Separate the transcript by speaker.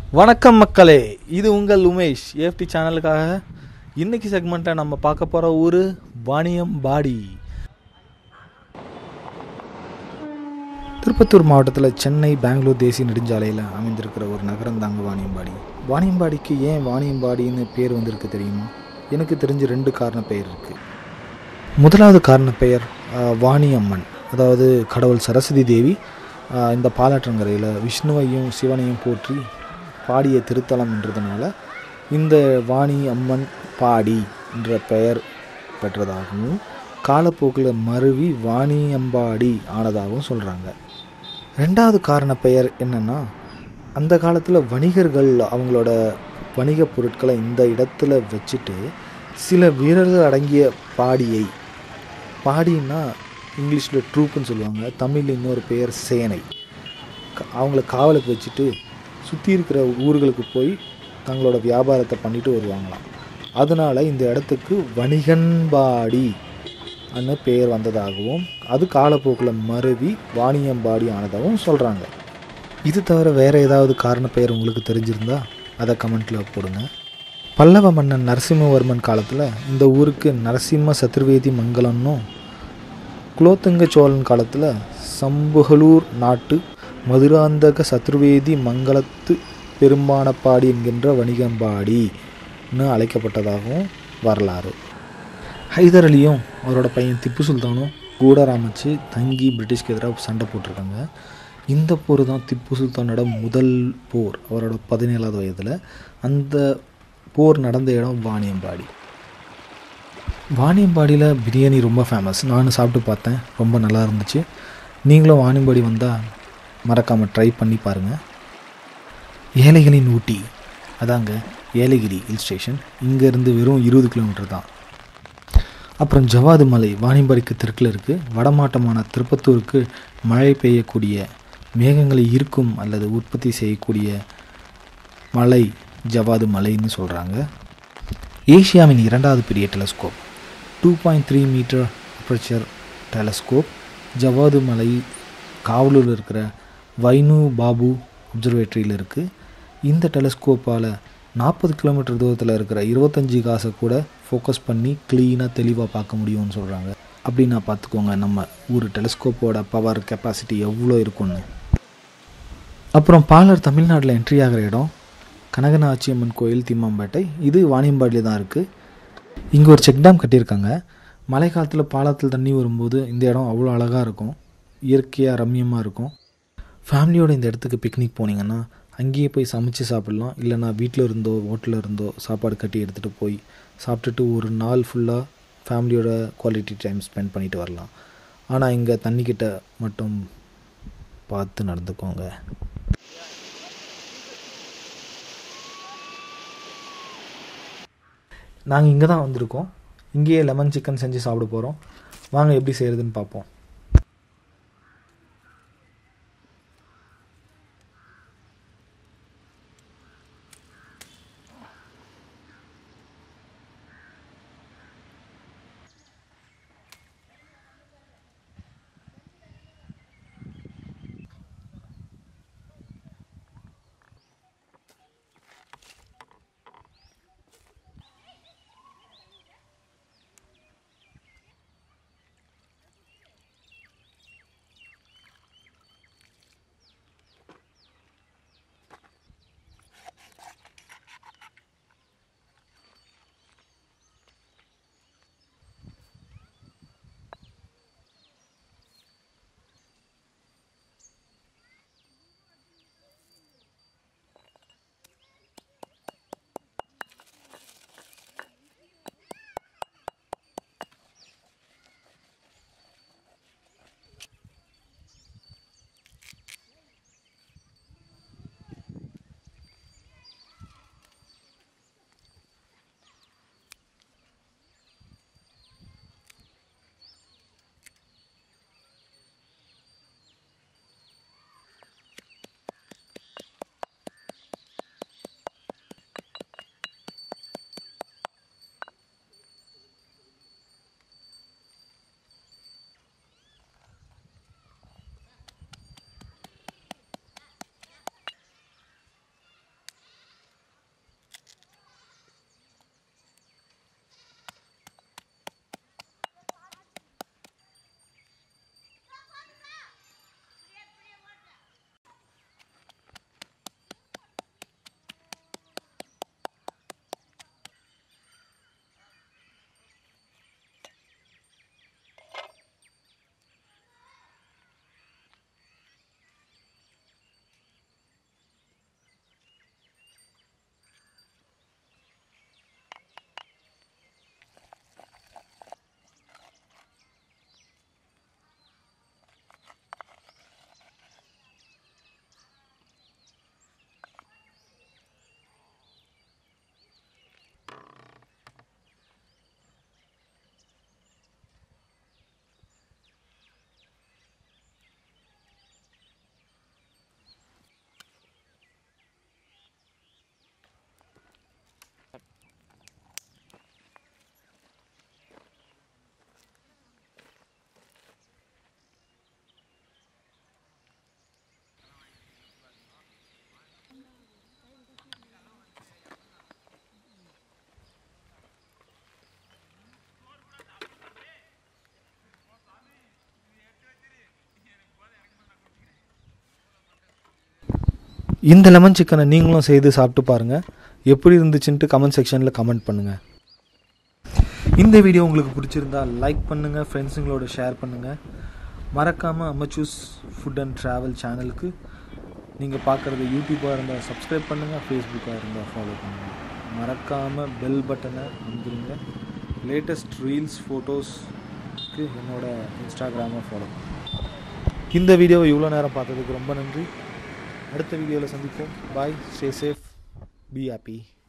Speaker 1: வணக்கம் மக்களே இது உங்கள் உமேஷ் ஏஎஃப்டி சேனலுக்காக இன்னைக்கு செக்மெண்ட்டை நம்ம பார்க்க போகிற ஊர் வாணியம்பாடி திருப்பத்தூர் மாவட்டத்தில் சென்னை பெங்களூர் தேசிய நெடுஞ்சாலையில் அமைந்திருக்கிற ஒரு நகரம் தாங்க வாணியம்பாடி வாணியம்பாடிக்கு ஏன் வாணியம்பாடின்னு பேர் வந்திருக்கு தெரியுமா எனக்கு தெரிஞ்சு ரெண்டு காரண பெயர் இருக்குது முதலாவது காரண பெயர் ஆஹ், வாணி அம்மன் அதாவது கடவுள் சரஸ்வதி தேவி ஆஹ், இந்த பாலாற்றங்கரையில் விஷ்ணுவையும் சிவனையும் போற்றி பாடிய திருத்தலம் என்றதுனால இந்த வாணி அம்மன் பாடி என்ற பெயர் பெற்றதாகவும் காலப்போக்கில் மருவி வாணியம்பாடி ஆனதாகவும் சொல்கிறாங்க ரெண்டாவது காரண பெயர் என்னன்னா அந்த காலத்தில் வணிகர்கள் அவங்களோட வணிகப் பொருட்களை இந்த இடத்துல வச்சுட்டு சில வீரர்கள் அடங்கிய பாடியை பாடின்னா இங்கிலீஷில் ட்ரூப்புன்னு சொல்லுவாங்க தமிழில் இன்னொரு பெயர் சேனை க- அவங்கள காவலுக்கு வச்சுட்டு சுற்றி இருக்கிற ஊர்களுக்கு போய் தங்களோட வியாபாரத்தை பண்ணிட்டு வருவாங்களாம் அதனால் இந்த இடத்துக்கு வணிகன்பாடி அன்னு பெயர் வந்ததாகவும் அது காலப்போக்கில் மருவி வாணியம்பாடி ஆனதாகவும் சொல்கிறாங்க இது தவிர வேறு ஏதாவது காரண பெயர் உங்களுக்கு தெரிஞ்சிருந்தா அதை கமெண்ட்டில் போடுங்க பல்லவ மன்னன் நரசிம்மவர்மன் காலத்தில் இந்த ஊருக்கு நரசிம்ம சதுர்வேதி மங்கலம்னும் குலோத்துங்க சோழன் காலத்தில் சம்புகலூர் நாட்டு மதுராந்தக சதுர்வேதி மங்களத்து பெரும்பானப்பாடி என்கின்ற வணிகம்பாடின்னு அழைக்கப்பட்டதாகவும் வரலாறு ஹைதர் அலியும் அவரோட பையன் திப்பு சுல்தானும் கூடார் அமைச்சு தங்கி பிரிட்டிஷ்க்கு எதிராக சண்டை போட்டிருக்காங்க இந்த போர் தான் திப்பு சுல்தானோட முதல் போர் அவரோட பதினேழாவது வயதில் அந்த போர் நடந்த இடம் வாணியம்பாடி வாணியம்பாடியில் பிரியாணி ரொம்ப ஃபேமஸ் நானும் சாப்பிட்டு பார்த்தேன் ரொம்ப நல்லா இருந்துச்சு நீங்களும் வாணியம்பாடி வந்தால் மறக்காமல் ட்ரை பண்ணி பாருங்கள் ஏழைகளின் ஊட்டி அதாங்க ஏலகிரி ஹில் ஸ்டேஷன் இங்கேருந்து வெறும் இருபது கிலோமீட்டர் தான் அப்புறம் ஜவாது மலை வாணியம்பாடிக்கு தெற்கில் இருக்குது வடமாட்டமான திருப்பத்தூருக்கு மழை பெய்யக்கூடிய மேகங்களை ஈர்க்கும் அல்லது உற்பத்தி செய்யக்கூடிய மலை ஜவாது மலைன்னு சொல்கிறாங்க ஏசியாவின் இரண்டாவது பெரிய telescope two point three metre aperture telescope Javadhu மலை காவலூரில் இருக்கிற வைனு பாபு அப்சர்வேட்டரியில் இருக்குது இந்த டெலஸ்கோப்பால் நாற்பது கிலோமீட்டர் தூரத்தில் இருக்கிற இருபத்தஞ்சி காசை கூட ஃபோக்கஸ் பண்ணி க்ளீனாக தெளிவாக பார்க்க முடியும்னு சொல்கிறாங்க அப்படின்னா பார்த்துக்கோங்க நம்ம ஊர் டெலஸ்கோப்போட பவர் கெப்பாசிட்டி எவ்வளோ இருக்கும்னு அப்புறம் பாலர் தமிழ்நாட்டில் என்ட்ரி ஆகிற இடம் கனகநாச்சி அம்மன் கோயில் திம்மாம்பேட்டை இது வாணியம்பாடியில் தான் இருக்குது இங்கே ஒரு செக் டேம் கட்டியிருக்காங்க மழை காலத்தில் பாலத்தில் தண்ணி வரும்போது இந்த இடம் அவ்வளோ அழகாக இருக்கும் இயற்கையாக ரம்மியமாக இருக்கும் ஃபேமிலியோட இந்த இடத்துக்கு பிக்னிக் போனீங்கன்னா அங்கேயே போய் சமைச்சு சாப்பிட்லாம் இல்லைனா வீட்டில் இருந்தோ ஹோட்டலில் இருந்தோ சாப்பாடு கட்டி எடுத்துகிட்டு போய் சாப்பிட்டுட்டு ஒரு நாள் ஃபுல்லாக ஃபேமிலியோட குவாலிட்டி டைம் ஸ்பெண்ட் பண்ணிட்டு வரலாம் ஆனால் இங்கே தண்ணிக்கிட்ட மட்டும் பார்த்து நடந்துக்கோங்க நாங்கள் இங்கே தான் வந்திருக்கோம் இங்கேயே லெமன் சிக்கன் செஞ்சு சாப்பிட போகிறோம் வாங்க எப்படி செய்கிறதுன்னு பார்ப்போம் இந்த லெமன் சிக்கனை நீங்களும் செய்து சாப்பிட்டு பாருங்கள் எப்படி இருந்துச்சுன்ட்டு கமெண்ட் செக்ஷனில் கமெண்ட் பண்ணுங்கள் இந்த வீடியோ உங்களுக்கு பிடிச்சிருந்தா லைக் பண்ணுங்கள் ஃப்ரெண்ட்ஸுங்களோட ஷேர் பண்ணுங்கள் மறக்காமல் அம்மச்சூஸ் ஃபுட் அண்ட் ட்ராவல் சேனலுக்கு நீங்கள் பார்க்குறது யூடியூப்பாக இருந்தால் சப்ஸ்கிரைப் பண்ணுங்கள் ஃபேஸ்புக்காக இருந்தால் ஃபாலோ பண்ணுங்கள் மறக்காமல் பெல் பட்டனை அமுந்துருங்க லேட்டஸ்ட் ரீல்ஸ் ஃபோட்டோஸ்க்கு என்னோட இன்ஸ்டாகிராமை ஃபாலோ பண்ணுங்கள் இந்த வீடியோவை இவ்வளோ நேரம் பார்த்ததுக்கு ரொம்ப நன்றி அடுத்த வீடியோவில் சந்திப்போம் bye stay safe be happy